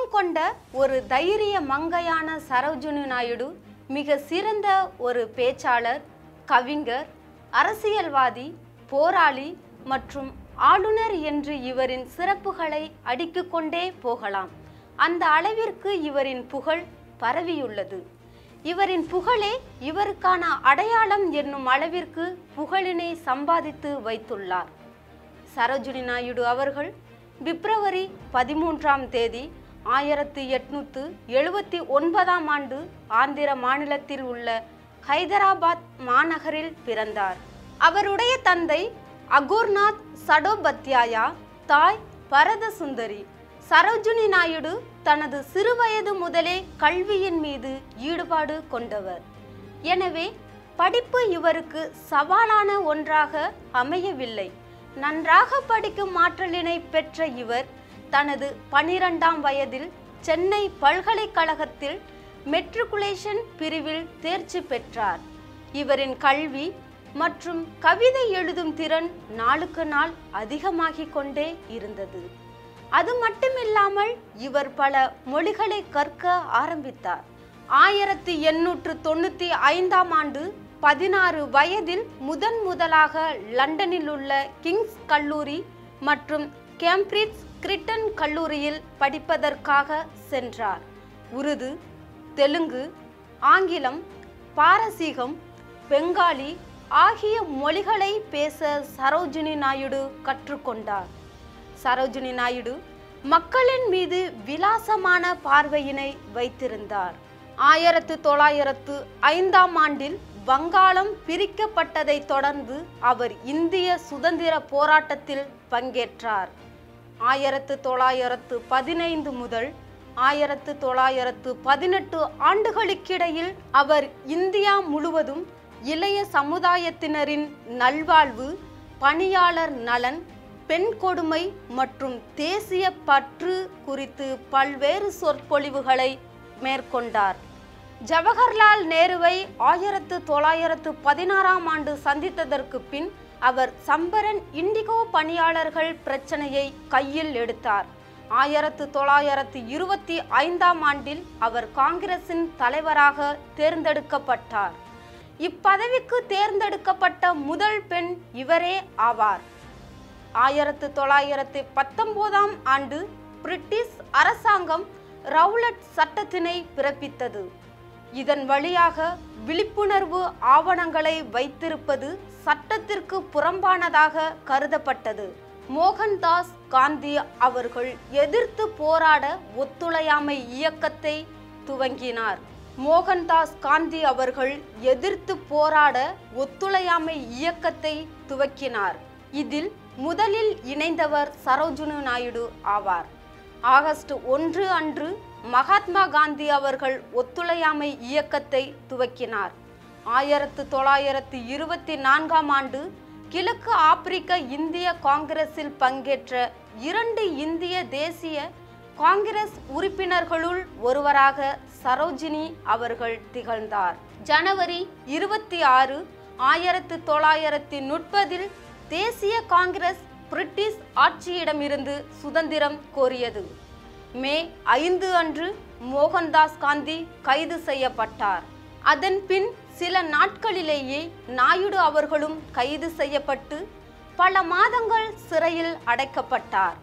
கொண்ட ஒரு தைரிய மங்கையான சரோஜினி நாயுடு மிக சிறந்த ஒரு பேச்சாளர் கவிஞர் அரசியல்வாதி போராளி மற்றும் ஆளுநர் என்று இவரின் சிறப்புகளை அடுக்கிக் கொண்டே போகலாம் அந்த அளவிற்கு இவரின் புகழ் பரவியுள்ளது இவரின் புகழே இவருக்கான அடையாளம் என்னும் அளவிற்கு புகழினை சம்பாதித்து வைத்துள்ளார் சரோஜினி நாயுடு அவர்கள் பிப்ரவரி பதிமூன்றாம் தேதி ஆயிரத்தி எட்நூத்து எழுபத்தி ஒன்பதாம் ஆண்டு ஆந்திர மாநிலத்தில் உள்ள ஹைதராபாத் மாநகரில் பிறந்தார் அவருடைய தந்தை அகூர்நாத் சடோபத்யாயா தாய் பரதசுந்தரி சரோஜினி நாயுடு தனது சிறுவயது முதலே கல்வியின் மீது ஈடுபாடு கொண்டவர் எனவே படிப்பு இவருக்கு சவாலான ஒன்றாக அமையவில்லை நன்றாக படிக்கும் ஆற்றலினை பெற்ற இவர் தனது பனிரெண்டாம் வயதில் சென்னை பல்கலைக்கழகத்தில் மெட்ரிகுலேஷன் பிரிவில் தேர்ச்சி பெற்றார் இவரின் கல்வி மற்றும் கவிதை எழுதும் திறன் நாளுக்கு நாள் அதிகமாகிக் கொண்டே இருந்தது அது மட்டுமில்லாமல் இவர் பல மொழிகளை கற்க ஆரம்பித்தார் ஆயிரத்தி எண்ணூற்று தொண்ணூற்றி ஐந்தாம் ஆண்டு பதினாறு வயதில் முதன் முதலாக லண்டனில் உள்ள கிங்ஸ் கல்லூரி மற்றும் கேம்பிரிட்ஜ் கிரிட்டன் கல்லூரியில் படிப்பதற்காக சென்றார் உருது தெலுங்கு ஆங்கிலம் பாரசீகம் பெங்காலி ஆகிய மொழிகளை பேச சரோஜினி நாயுடு கற்றுக்கொண்டார் சரோஜினி நாயுடு மக்களின் மீது விலாசமான பார்வையினை வைத்திருந்தார் ஆயிரத்து தொள்ளாயிரத்து ஐந்தாம் ஆண்டில் வங்காளம் பிரிக்கப்பட்டதைத் தொடர்ந்து அவர் இந்திய சுதந்திர போராட்டத்தில் பங்கேற்றார் ஆயிரத்து தொள்ளாயிரத்து பதினைந்து முதல் ஆயிரத்து தொள்ளாயிரத்து பதினெட்டு ஆண்டுகளுக்கிடையில் அவர் இந்தியா முழுவதும் இளைய சமுதாயத்தினரின் நல்வாழ்வு பணியாளர் நலன் பெண் கொடுமை மற்றும் தேசிய பற்று குறித்து பல்வேறு சொற்பொழிவுகளை மேற்கொண்டார் ஜவஹர்லால் நேருவை ஆயிரத்து தொள்ளாயிரத்து பதினாறாம் ஆண்டு சந்தித்ததற்கு பின் அவர் சம்பரன் இண்டிகோ பணியாளர்கள் பிரச்சனையை கையில் எடுத்தார் ஆயிரத்து தொள்ளாயிரத்து இருபத்தி ஐந்தாம் ஆண்டில் அவர் காங்கிரசின் தலைவராக தேர்ந்தெடுக்கப்பட்டார் இப்பதவிக்கு தேர்ந்தெடுக்கப்பட்ட முதல் பெண் இவரே ஆவார் ஆயிரத்து தொள்ளாயிரத்து பத்தொன்பதாம் ஆண்டு பிரிட்டிஷ் அரசாங்கம் ரவுலட் சட்டத்தினை பிறப்பித்தது இதன் வழியாக விழிப்புணர்வு ஆவணங்களை வைத்திருப்பது சட்டத்திற்கு புறம்பானதாக கருதப்பட்டது மோகன்தாஸ் காந்தி அவர்கள் எதிர்த்து போராட ஒத்துழையாமை இயக்கத்தை துவங்கினார் மோகன்தாஸ் காந்தி அவர்கள் எதிர்த்து போராட ஒத்துழையாமை இயக்கத்தை துவக்கினார் இதில் முதலில் இணைந்தவர் சரோஜினி நாயுடு ஆவார் ஆகஸ்ட் ஒன்று அன்று மகாத்மா காந்தி அவர்கள் ஒத்துழையாமை இயக்கத்தை துவக்கினார் ஆயிரத்து தொள்ளாயிரத்து இருபத்தி நான்காம் ஆண்டு கிழக்கு ஆப்பிரிக்க இந்திய காங்கிரஸில் பங்கேற்ற இரண்டு இந்திய தேசிய காங்கிரஸ் உறுப்பினர்களுள் ஒருவராக சரோஜினி அவர்கள் திகழ்ந்தார் ஜனவரி இருபத்தி ஆறு ஆயிரத்து தொள்ளாயிரத்தி முப்பதில் தேசிய காங்கிரஸ் பிரிட்டிஷ் ஆட்சியிடமிருந்து சுதந்திரம் கோரியது மே ஐந்து அன்று மோகன்தாஸ் காந்தி கைது செய்யப்பட்டார் அதன் பின் சில நாட்களிலேயே நாயுடு அவர்களும் கைது செய்யப்பட்டு பல மாதங்கள் சிறையில் அடைக்கப்பட்டார்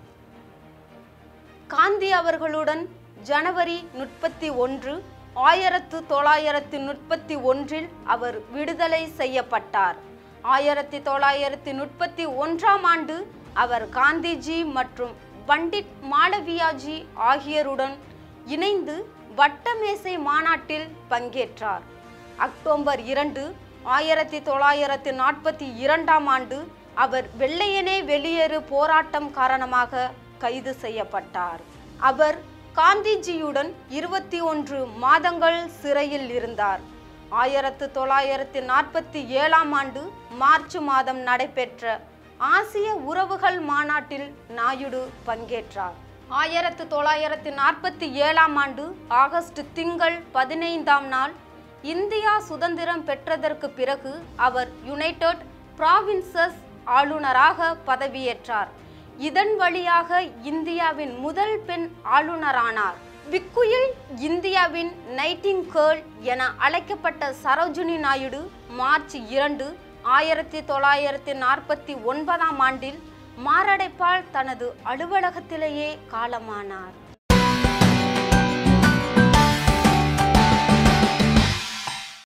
காந்தி அவர்களுடன் ஜனவரி முப்பத்தி ஒன்று ஆயிரத்து தொள்ளாயிரத்து முப்பத்தி ஒன்றில் அவர் விடுதலை செய்யப்பட்டார் ஆயிரத்தி தொள்ளாயிரத்தி முப்பத்தி ஒன்றாம் ஆண்டு அவர் காந்திஜி மற்றும் பண்டிட் மாளவியாஜி ஆகியோருடன் இணைந்து வட்டமேசை மாநாட்டில் பங்கேற்றார் அக்டோபர் இரண்டு ஆயிரத்தி தொள்ளாயிரத்தி நாற்பத்தி இரண்டாம் ஆண்டு அவர் வெள்ளையனே வெளியேறு போராட்டம் காரணமாக கைது செய்யப்பட்டார் அவர் காந்திஜியுடன் இருபத்தி ஒன்று மாதங்கள் சிறையில் இருந்தார் ஆயிரத்து தொள்ளாயிரத்தி நாற்பத்தி ஏழாம் ஆண்டு மார்ச் மாதம் நடைபெற்ற ஆசிய உறவுகள் மாநாட்டில் நாயுடு பங்கேற்றார் ஆயிரத்து தொள்ளாயிரத்தி நாற்பத்தி ஏழாம் ஆண்டு ஆகஸ்ட் திங்கள் பதினைந்தாம் நாள் இந்தியா சுதந்திரம் பெற்றதற்கு பிறகு அவர் யுனைடெட் பிராவின்சஸ் ஆளுநராக பதவியேற்றார் இதன் வழியாக இந்தியாவின் முதல் பெண் ஆளுநரானார் விக்குயில் இந்தியாவின் நைட்டிங் கேர்ள் என அழைக்கப்பட்ட சரோஜினி நாயுடு மார்ச் இரண்டு ஆயிரத்தி தொள்ளாயிரத்தி நாற்பத்தி ஒன்பதாம் ஆண்டில் மாரடைப்பால் தனது அலுவலகத்திலேயே காலமானார்